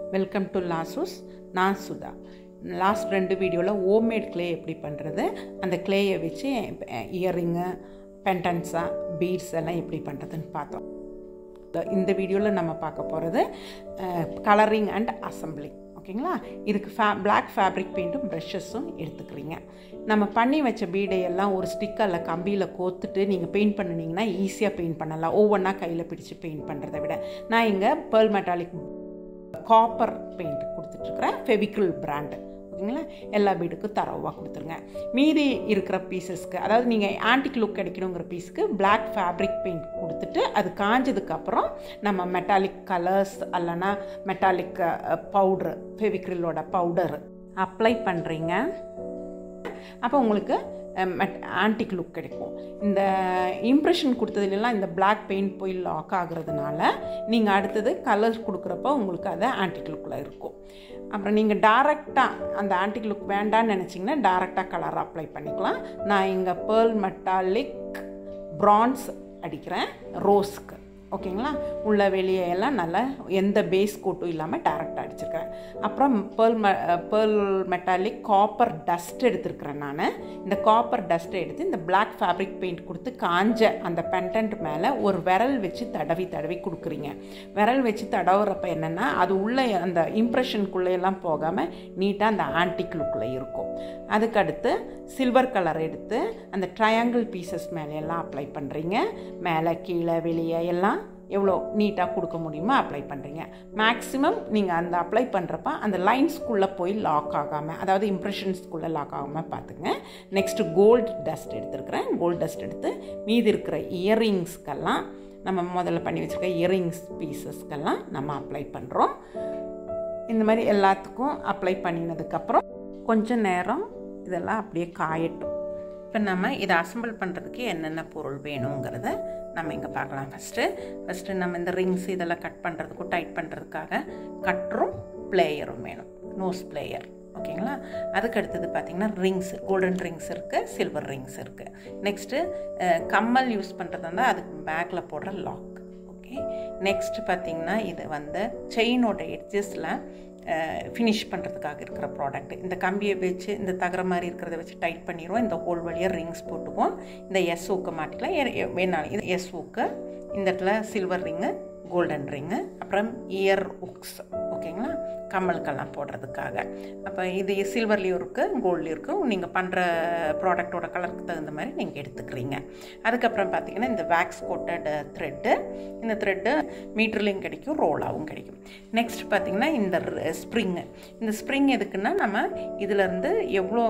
welcome to லாசூஸ் நான் Sudha last ரெண்டு வீடியோவில் ஹோம்மேட் க்ளே எப்படி பண்ணுறது அந்த க்ளேயை வச்சு இயரிங்கு பென்டன்ஸாக பீட்ஸ் எல்லாம் எப்படி பண்ணுறதுன்னு பார்த்தோம் இந்த வீடியோவில் நம்ம பார்க்க போகிறது கலரிங் அண்ட் அசம்பிளிங் ஓகேங்களா இதுக்கு ஃபே பிளாக் ஃபேப்ரிக் பெயிண்ட்டும் ப்ரஷஸும் எடுத்துக்கிறீங்க நம்ம பண்ணி வச்ச பீடையெல்லாம் ஒரு ஸ்டிக்கரில் கம்பியில் கோத்துட்டு நீங்கள் பெயிண்ட் பண்ணினீங்கன்னா ஈஸியாக பெயிண்ட் பண்ணலாம் ஒவ்வொன்றா கையில் பிடிச்சி பெயிண்ட் பண்ணுறதை விட நான் இங்கே பேர்ல் மெட்டாலிக் காப்பர் பெயிண்ட் கொடுத்துட்ருக்குறேன் ஃபெவிக்ரில் பிராண்டு ஓகேங்களா எல்லா பீடுக்கும் தரவாக கொடுத்துருங்க மீதி இருக்கிற பீசஸ்க்கு அதாவது நீங்கள் ஆன்டிக் லுக் கிடைக்கணுங்கிற பீஸுக்கு பிளாக் ஃபேப்ரிக் பெயிண்ட் கொடுத்துட்டு அது காஞ்சதுக்கப்புறம் நம்ம மெட்டாலிக் கலர்ஸ் அல்லனா மெட்டாலிக் பவுட்ரு ஃபெவிக்ரிலோட பவுடர் அப்ளை பண்ணுறீங்க அப்போ உங்களுக்கு மெட் ஆன்டிக் லுக் கிடைக்கும் இந்த இம்ப்ரெஷன் கொடுத்ததுலாம் இந்த பிளாக் பெயிண்ட் போய் லாக் ஆகுறதுனால நீங்கள் அடுத்தது கலர் கொடுக்குறப்ப உங்களுக்கு அது ஆன்டிக் லுக்கில் இருக்கும் அப்புறம் நீங்கள் டேரெக்டாக அந்த ஆன்டிக் லுக் வேண்டான்னு நினச்சிங்கன்னா டேரெக்டாக கலர் அப்ளை பண்ணிக்கலாம் நான் இங்கே பேர்ல் மெட்டாலிக் ப்ரான்ஸ் அடிக்கிறேன் ரோஸ்க்கு ஓகேங்களா உள்ள வெளியே எல்லாம் நல்லா எந்த பேஸ் கோட்டும் இல்லாமல் டேரெக்டாக அடிச்சிருக்கிறேன் அப்புறம் பேர்ல் ம பேர்ல் மெட்டாலிக் காப்பர் டஸ்ட் எடுத்துருக்கிறேன் நான் இந்த காப்பர் டஸ்ட்டை எடுத்து இந்த பிளாக் ஃபேப்ரிக் பெயிண்ட் கொடுத்து காஞ்ச அந்த பென்டன்ட் மேலே ஒரு விரல் வச்சு தடவி தடவி கொடுக்குறீங்க விரல் வச்சு தடவுறப்ப என்னென்னா அது உள்ளே அந்த இம்ப்ரெஷனுக்குள்ளே எல்லாம் போகாமல் நீட்டாக அந்த ஆன்டிக் லுக்கில் இருக்கும் அதுக்கடுத்து சில்வர் கலர் எடுத்து அந்த ட்ரையாங்கிள் பீசஸ் மேலையெல்லாம் அப்ளை பண்ணுறீங்க மேலே கீழே வெளியே எல்லாம் எவ்வளோ நீட்டாக கொடுக்க முடியுமோ அப்ளை பண்ணுறீங்க மேக்ஸிமம் நீங்கள் அந்த அப்ளை பண்ணுறப்ப அந்த லைன்ஸ்குள்ளே போய் லாக் ஆகாமல் அதாவது இம்ப்ரெஷன்ஸ்குள்ளே லாக் ஆகாமல் பார்த்துங்க நெக்ஸ்ட்டு கோல்டு டஸ்ட் எடுத்துருக்குறேன் கோல்டு டஸ்ட் எடுத்து மீதி இருக்கிற இயரிங்ஸ்க்கெல்லாம் நம்ம முதல்ல பண்ணி வச்சுருக்க இயரிங்ஸ் பீசஸ்க்கெல்லாம் நம்ம அப்ளை பண்ணுறோம் இந்த மாதிரி எல்லாத்துக்கும் அப்ளை பண்ணினதுக்கப்புறம் கொஞ்சம் நேரம் இதெல்லாம் அப்படியே காயட்டும் இப்போ நம்ம இதை அசம்பிள் பண்ணுறதுக்கு என்னென்ன பொருள் வேணுங்கிறத நம்ம இங்கே பார்க்கலாம் ஃபஸ்ட்டு ஃபஸ்ட்டு நம்ம இந்த ரிங்ஸ் இதெல்லாம் கட் பண்ணுறதுக்கும் டைட் பண்ணுறதுக்காக கட்டரும் பிளேயரும் வேணும் நோஸ் பிளேயர் ஓகேங்களா அதுக்கு அடுத்தது பார்த்திங்கன்னா ரிங்ஸ் கோல்டன் ரிங்ஸ் இருக்குது சில்வர் ரிங்ஸ் இருக்குது நெக்ஸ்ட்டு கம்மல் யூஸ் பண்ணுறதா இருந்தால் அதுக்கு பேக்கில் போடுற லாக் ஓகே நெக்ஸ்ட்டு பார்த்திங்கன்னா இது வந்து செயினோட எட்ஜஸில் ஃபினிஷ் பண்ணுறதுக்காக இருக்கிற ப்ராடக்ட் இந்த கம்பியை வச்சு இந்த தகர மாதிரி இருக்கிறத வச்சு டைட் பண்ணிடுவோம் இந்த ஹோல் வழியாக ரிங்ஸ் போட்டுக்குவோம் இந்த எஸ் ஊக்க மாட்டிக்கலாம் வேணாலும் இது எஸ் ஊக்கு இந்த இடத்துல சில்வர் ரிங்கு கோல்டன் ரிங்கு அப்புறம் இயர் உக்ஸ் ஓகேங்களா கம்மலுக்கெல்லாம் போடுறதுக்காக அப்போ இது சில்வர்லேயும் இருக்குது கோல்ட்லேயும் இருக்குது நீங்கள் பண்ணுற ப்ராடக்டோட கலருக்கு தகுந்த மாதிரி நீங்கள் எடுத்துக்கிறீங்க அதுக்கப்புறம் பார்த்தீங்கன்னா இந்த வேக்ஸ் கோட்டட் த்ரெட்டு இந்த த்ரெட்டு மீட்டர்லேயும் கிடைக்கும் ரோலாகவும் கிடைக்கும் நெக்ஸ்ட் பார்த்திங்கன்னா இந்த ஸ்ப்ரிங்கு இந்த ஸ்ப்ரிங் எதுக்குன்னா நம்ம இதிலேருந்து எவ்வளோ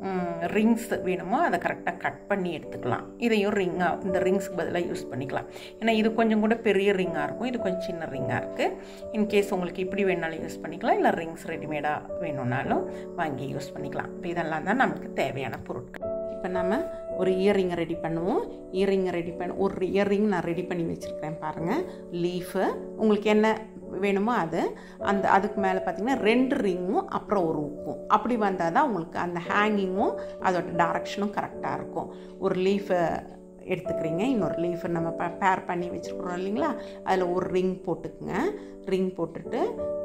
ரிங்ஸ் வேணுமோ அதை கரெக்டாக கட் பண்ணி எடுத்துக்கலாம் இதையும் ரிங்காக இந்த ரிங்ஸ்க்கு பதிலாக யூஸ் பண்ணிக்கலாம் ஏன்னா இது கொஞ்சம் கூட பெரிய ரிங்காக இருக்கும் இது கொஞ்சம் சின்ன ரிங்காக இருக்குது இன்கேஸ் உங்களுக்கு இப்படி வேணாலும் யூஸ் பண்ணிக்கலாம் இல்லை ரிங்ஸ் ரெடிமேடாக வேணும்னாலும் வாங்கி யூஸ் பண்ணிக்கலாம் இப்போ இதெல்லாம் தான் நமக்கு தேவையான பொருட்கள் இப்போ நம்ம ஒரு இயரிங்கை ரெடி பண்ணுவோம் இயரிங்கை ரெடி பண்ண ஒரு இயரிங் நான் ரெடி பண்ணி வச்சுருக்கிறேன் பாருங்கள் லீஃபு உங்களுக்கு என்ன வேணுமோ அது அந்த அதுக்கு மேலே பார்த்திங்கன்னா ரெண்டு ரிங்கும் அப்புறம் ஒரு உப்பும் அப்படி வந்தால் தான் உங்களுக்கு அந்த ஹேங்கிங்கும் அதோட டேரக்ஷனும் கரெக்டாக இருக்கும் ஒரு லீஃபை எடுத்துக்கிறீங்க இன்னொரு லீஃபை நம்ம ப பேர் பண்ணி வச்சுருக்குறோம் இல்லைங்களா அதில் ஒரு ரிங் போட்டுக்குங்க ரிங் போட்டுட்டு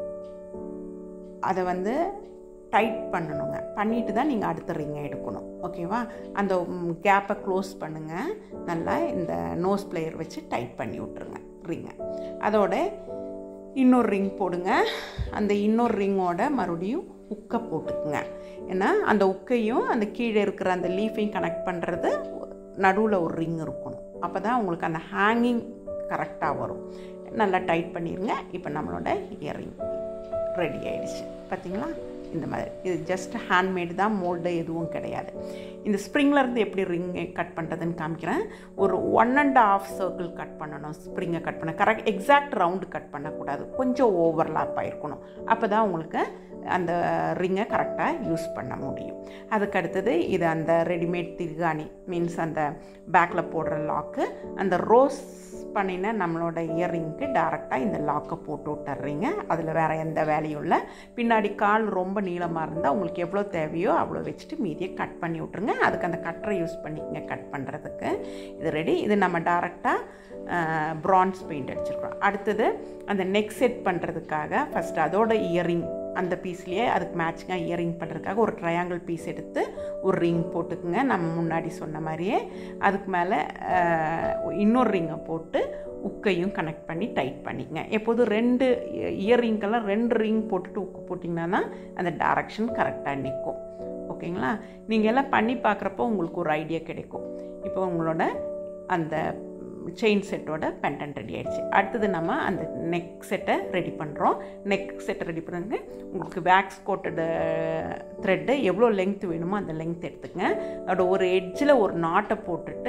அதை வந்து டைட் பண்ணணுங்க பண்ணிட்டு தான் நீங்கள் அடுத்த ரிங்கை எடுக்கணும் ஓகேவா அந்த கேப்பை க்ளோஸ் பண்ணுங்கள் நல்லா இந்த நோஸ் பிளேயர் வச்சு டைட் பண்ணி விட்ருங்க ரிங்கை அதோட இன்னொரு ரிங் போடுங்க அந்த இன்னொரு ரிங்கோட மறுபடியும் உக்கை போட்டுக்குங்க ஏன்னா அந்த உக்கையும் அந்த கீழே இருக்கிற அந்த லீஃபையும் கனெக்ட் பண்ணுறது நடுவில் ஒரு ரிங் இருக்கணும் அப்போ தான் உங்களுக்கு அந்த ஹேங்கிங் கரெக்டாக வரும் நல்லா டைட் பண்ணிடுங்க இப்போ நம்மளோட இயரிங் ரெடி ஆயிடுச்சு பார்த்தீங்களா இந்த மாதிரி இது ஜஸ்ட் ஹேண்ட்மேடு தான் மோல்டு எதுவும் கிடையாது இந்த ஸ்ப்ரிங்லேருந்து எப்படி ரிங்கை கட் பண்ணுறதுன்னு காமிக்கிறேன் ஒரு one and half circle cut பண்ணணும் ஸ்ப்ரிங்கை கட் பண்ண கரெக்ட் எக்ஸாக்ட் ரவுண்டு கட் பண்ணக்கூடாது கொஞ்சம் ஓவர்லாப் ஆகிருக்கணும் அப்போ தான் உங்களுக்கு அந்த ரிங்கை கரெக்டாக யூஸ் பண்ண முடியும் அதுக்கு அடுத்தது இது அந்த ரெடிமேட் திருகாணி மீன்ஸ் அந்த பேக்கில் போடுற லாக்கு அந்த ரோஸ் பண்ணின நம்மளோட இயரிங்க்கு டேரெக்டாக இந்த லாக்கை போட்டு விட்டுறீங்க அதில் வேறு எந்த வேலையும் இல்லை பின்னாடி கால் ரொம்ப நீளமாக இருந்தால் உங்களுக்கு எவ்வளோ தேவையோ அவ்வளோ வச்சுட்டு மீதியை கட் பண்ணி விட்ருங்க அதுக்கு அந்த கட்டரை யூஸ் பண்ணிக்கங்க கட் பண்ணுறதுக்கு இது ரெடி இது நம்ம டேரெக்டாக ப்ரான்ஸ் பெயிண்ட் அடிச்சிருக்கிறோம் அடுத்தது அந்த நெக் செட் பண்ணுறதுக்காக ஃபஸ்ட் அதோட இயரிங் அந்த பீஸ்லேயே அதுக்கு மேட்சிங்காக இயரிங் பண்ணுறதுக்காக ஒரு ட்ரையாங்கிள் பீஸ் எடுத்து ஒரு ரிங் போட்டுக்குங்க நம்ம முன்னாடி சொன்ன மாதிரியே அதுக்கு மேலே இன்னொரு ரிங்கை போட்டு உக்கையும் கனெக்ட் பண்ணி டைட் பண்ணிக்கங்க எப்போதும் ரெண்டு இயரிங்கெல்லாம் ரெண்டு ரிங் போட்டுட்டு உக்கு போட்டிங்கன்னா தான் அந்த டைரக்ஷன் கரெக்டாக நிற்கும் ஓகேங்களா நீங்கள் எல்லாம் பண்ணி பார்க்குறப்போ உங்களுக்கு ஒரு ஐடியா கிடைக்கும் இப்போ உங்களோட அந்த செயின் செட்டோட பென்டன் ரெடி ஆயிடுச்சு அடுத்தது நம்ம அந்த நெக் செட்டை ரெடி பண்ணுறோம் நெக் செட்டை ரெடி பண்ணுங்க உங்களுக்கு வேக்ஸ் கோட்டடு த்ரெட்டு எவ்வளோ லெங்த் வேணுமோ அந்த லெங்த் எடுத்துக்கங்க அதோட ஒரு எட்ஜில் ஒரு நாட்டை போட்டுட்டு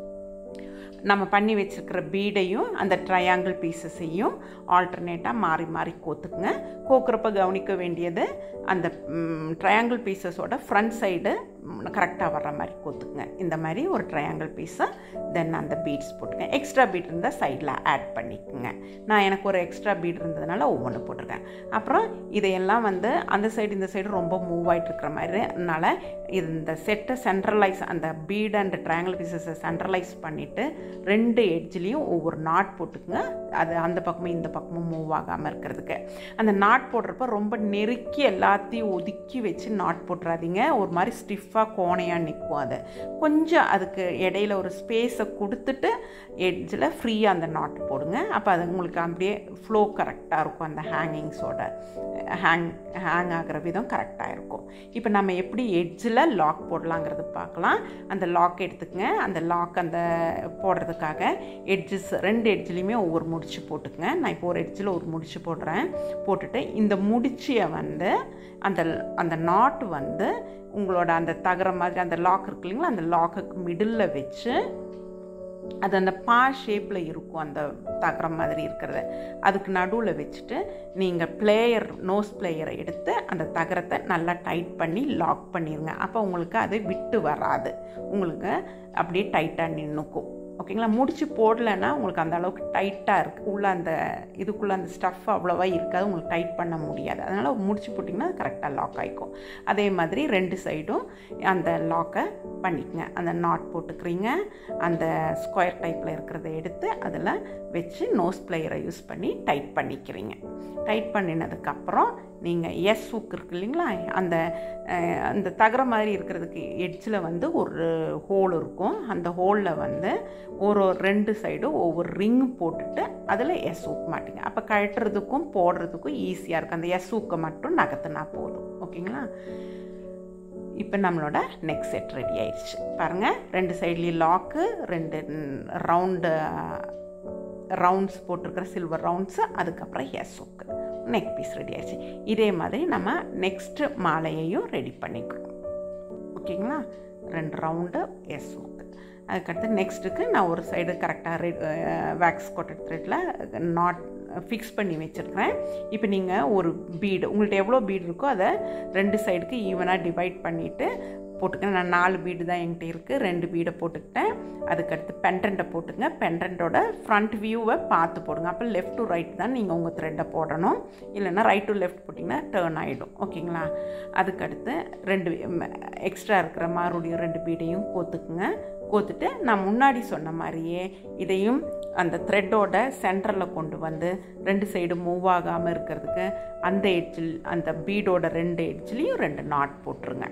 நம்ம பண்ணி வச்சுருக்கிற பீடையும் அந்த ட்ரையாங்கிள் பீசஸையும் ஆல்டர்னேட்டாக மாறி மாறி கோத்துக்குங்க கோக்குறப்ப கவனிக்க வேண்டியது அந்த ட்ரையாங்கிள் பீசஸோட ஃப்ரண்ட் சைடு கரெக்டாக வர்ற மாதிரி கோத்துக்குங்க இந்த மாதிரி ஒரு ட்ரையாங்கிள் பீஸை தென் அந்த பீட்ஸ் போட்டுக்கங்க எக்ஸ்ட்ரா பீட் இருந்தால் சைடில் ஆட் பண்ணிக்கோங்க நான் எனக்கு ஒரு எக்ஸ்ட்ரா பீட் இருந்ததுனால ஒவ்வொன்று போட்டிருக்கேன் அப்புறம் இதையெல்லாம் வந்து அந்த சைடு இந்த சைடு ரொம்ப மூவ் ஆகிட்டு இருக்கிற மாதிரினால இந்த செட்டை சென்ட்ரலைஸ் அந்த பீட் அண்ட் ட்ரையாங்கிள் பீசஸை சென்ட்ரலைஸ் பண்ணிவிட்டு ரெண்டு எட்ஜ்லேயும் ஒவ்வொரு நாட் போட்டுக்குங்க அது அந்த பக்கமும் இந்த பக்கமும் மூவ் ஆகாமல் இருக்கிறதுக்கு அந்த நாட் போடுறப்ப ரொம்ப நெருக்கி எல்லாத்தையும் ஒதுக்கி வச்சு நாட் போட்டுறாதீங்க ஒரு மாதிரி ஸ்டிஃபாக கோணையாக நிற்கும் அது கொஞ்சம் அதுக்கு இடையில ஒரு ஸ்பேஸை கொடுத்துட்டு எட்ஜில் ஃப்ரீயாக அந்த நாட் போடுங்க அப்போ அது உங்களுக்கு அப்படியே ஃப்ளோ கரெக்டாக இருக்கும் அந்த ஹேங்கிங்ஸோட ஹேங் ஹேங் ஆகிற விதம் கரெக்டாக இருக்கும் இப்போ நம்ம எப்படி எட்ஜில் லாக் போடலாங்கிறது பார்க்கலாம் அந்த லாக் எடுத்துக்கங்க அந்த லாக் அந்த போடுறதுக்காக எட்ஜஸ் ரெண்டு எட்ஜ்லேயுமே ஒவ்வொரு முடிச்சு போட்டுக்கங்க நான் இப்போ ஒரு எட்ஜில் ஒரு முடிச்சு போடுறேன் போட்டுட்டு இந்த முடிச்சியை வந்து அந்த அந்த நாட் வந்து உங்களோட அந்த தகர மாதிரி அந்த லாக் இருக்கு இல்லைங்களா அந்த லாக்குக்கு மிடில் வச்சு அது அந்த பா ஷேப்பில் இருக்கும் அந்த தகர மாதிரி இருக்கிறத அதுக்கு நடுவில் வச்சுட்டு நீங்கள் பிளேயர் நோஸ் பிளேயரை எடுத்து அந்த தகரத்தை நல்லா டைட் பண்ணி லாக் பண்ணிடுங்க அப்போ உங்களுக்கு அது விட்டு வராது உங்களுக்கு அப்படியே டைட்டாக நின்றுக்கும் ஓகேங்களா முடிச்சு போடலைன்னா உங்களுக்கு அந்த அளவுக்கு டைட்டாக இருக்குது உள்ள அந்த இதுக்குள்ளே அந்த ஸ்டஃப் அவ்வளோவா இருக்காது உங்களுக்கு டைட் பண்ண முடியாது அதனால் முடிச்சு போட்டிங்கன்னா கரெக்டாக லாக் ஆகிக்கும் அதே மாதிரி ரெண்டு சைடும் அந்த லாக்கை பண்ணிக்கங்க அந்த நாட் போட்டுக்கிறீங்க அந்த ஸ்கொயர் டைப்பில் இருக்கிறத எடுத்து அதில் வச்சு நோஸ் பிளேயரை யூஸ் பண்ணி டைட் பண்ணிக்கிறீங்க டைட் பண்ணினதுக்கப்புறம் நீங்கள் எஸ் ஹூக் இருக்கு இல்லைங்களா அந்த அந்த தகர மாதிரி இருக்கிறதுக்கு எட்ஜில் வந்து ஒரு ஹோல் இருக்கும் அந்த ஹோலில் வந்து ஒரு ரெண்டு சைடும் ஒவ்வொரு ரிங் போட்டுட்டு அதில் எஸ் ஹூக் மாட்டிங்க அப்போ கழட்டுறதுக்கும் போடுறதுக்கும் ஈஸியாக இருக்கும் அந்த எஸ் ஹூக்கை மட்டும் நகர்த்துனா போதும் ஓகேங்களா இப்போ நம்மளோட நெக் செட் ரெடி ஆயிடுச்சு பாருங்கள் ரெண்டு சைட்லேயும் லாக்கு ரெண்டு ரவுண்டு ரவுண்ட்ஸ் போட்டிருக்கிற சில்வர் ரவுண்ட்ஸு அதுக்கப்புறம் S hook neck piece ready ஆயிடுச்சு இதே மாதிரி நம்ம நெக்ஸ்ட்டு மாலையையும் ரெடி பண்ணிக்கணும் ஓகேங்களா ரெண்டு ரவுண்டு எஸ் ஹூக்கு அதுக்கடுத்து நெக்ஸ்ட்டுக்கு நான் ஒரு சைடு கரெக்டாக ரெட் வேக்ஸ் கோட்டட் த்ரெட்டில் நாட் ஃபிக்ஸ் பண்ணி வச்சுருக்கிறேன் இப்போ நீங்கள் ஒரு பீடு உங்கள்கிட்ட எவ்வளோ பீடு இருக்கோ அதை ரெண்டு சைடுக்கு ஈவனாக டிவைட் பண்ணிவிட்டு போட்டுக்கேன் நான் நாலு பீடு தான் என்கிட்ட இருக்குது ரெண்டு பீடை போட்டுக்கிட்டேன் அதுக்கடுத்து பெண்டண்ட்டை போட்டுங்க பெண்டண்ட்டோட ஃப்ரண்ட் வியூவை பார்த்து போடுங்க அப்போ லெஃப்ட் டு ரைட் தான் நீங்கள் உங்கள் த்ரெட்டை போடணும் இல்லைன்னா ரைட் டு லெஃப்ட் போட்டிங்கன்னா டேர்ன் ஆகிடும் ஓகேங்களா அதுக்கடுத்து ரெண்டு எக்ஸ்ட்ரா இருக்கிற மறுபடியும் ரெண்டு பீடையும் கோத்துக்குங்க கோத்துட்டு நான் முன்னாடி சொன்ன மாதிரியே இதையும் அந்த த்ரெட்டோட சென்டரில் கொண்டு வந்து ரெண்டு சைடு மூவ் ஆகாமல் இருக்கிறதுக்கு அந்த எட்ஜில் அந்த பீடோட ரெண்டு எட்ஜ்லேயும் ரெண்டு நாட் போட்டுருங்க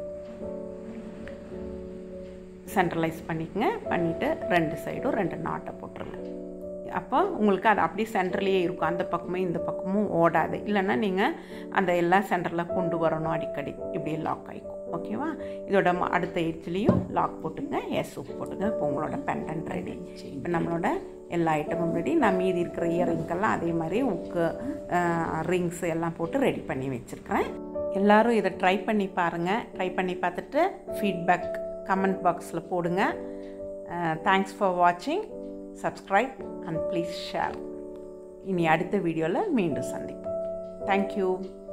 சென்ட்ரலைஸ் பண்ணிக்கங்க பண்ணிவிட்டு ரெண்டு சைடும் ரெண்டு நாட்டை போட்டுருங்க அப்போ உங்களுக்கு அது அப்படியே சென்டர்லேயே இருக்கும் அந்த பக்கமும் இந்த பக்கமும் ஓடாது இல்லைன்னா நீங்கள் அந்த எல்லாம் சென்டரில் கொண்டு வரணும் அடிக்கடி இப்படியே லாக் ஆகிக்கும் ஓகேவா இதோட அடுத்த எட்ஜ்லேயும் லாக் போட்டுங்க எஸ் உப்பு போட்டுங்க இப்போ உங்களோட பெண்டன்ட் ரெடி இப்போ நம்மளோட எல்லா ஐட்டமும் ரெடி நான் மீதி இருக்கிற இயரிங்கெல்லாம் அதே மாதிரி உக்கு ரிங்ஸ் எல்லாம் போட்டு ரெடி பண்ணி வச்சுருக்கிறேன் எல்லோரும் இதை ட்ரை பண்ணி பாருங்கள் ட்ரை பண்ணி பார்த்துட்டு ஃபீட்பேக் கமெண்ட் பாக்ஸில் போடுங்க தேங்க்ஸ் ஃபார் வாட்சிங் சப்ஸ்கிரைப் அண்ட் ப்ளீஸ் ஷேர் இனி அடுத்த வீடியோவில் மீண்டும் சந்திப்போம் தேங்க்யூ